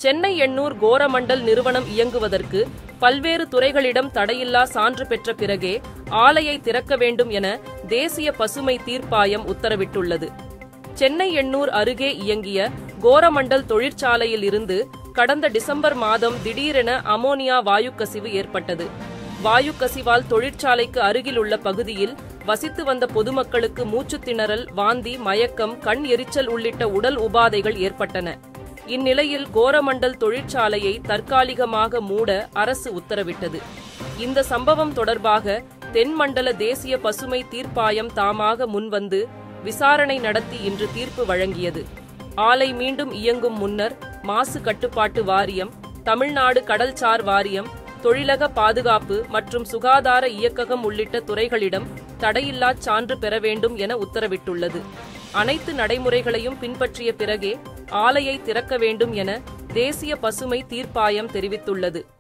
சென்னை எண்ணூர் கோரமண்டல் நிறுவனம் இயங்குவதற்கு பல்வேறு துறைகளிடம் தடையில்லா சான்று பெற்ற பிறகே ஆலையை திறக்க வேண்டும் என தேசிய பசுமை தீர்ப்பாயம் உத்தரவிட்டுள்ளது சென்னை எண்ணூர் அருகே இயங்கிய கோரமண்டல் தொழிற்சாலையில் இருந்து கடந்த டிசம்பர் மாதம் திடீரென அமோனியா வாயுக்கசிவு ஏற்பட்டது வாயுக்கசிவால் தொழிற்சாலைக்கு அருகில் உள்ள பகுதியில் வசித்து வந்த பொதுமக்களுக்கு மூச்சுத் திணறல் வாந்தி மயக்கம் கண் எரிச்சல் உள்ளிட்ட உடல் உபாதைகள் ஏற்பட்டன இந்நிலையில் கோரமண்டல் தொழிற்சாலையை தற்காலிகமாக மூட அரசு உத்தரவிட்டது இந்த சம்பவம் தொடர்பாக தென்மண்டல தேசிய பசுமை தீர்ப்பாயம் தாமாக முன்வந்து விசாரணை நடத்தி இன்று தீர்ப்பு வழங்கியது ஆலை மீண்டும் இயங்கும் முன்னர் மாசு கட்டுப்பாட்டு வாரியம் தமிழ்நாடு கடல்சார் வாரியம் தொழிலக பாதுகாப்பு மற்றும் சுகாதார இயக்ககம் உள்ளிட்ட துறைகளிடம் தடையில்லா சான்று பெற வேண்டும் என உத்தரவிட்டுள்ளது அனைத்து நடைமுறைகளையும் பின்பற்றிய பிறகே ஆலையை திறக்க வேண்டும் என தேசிய பசுமை தீர்ப்பாயம் தெரிவித்துள்ளது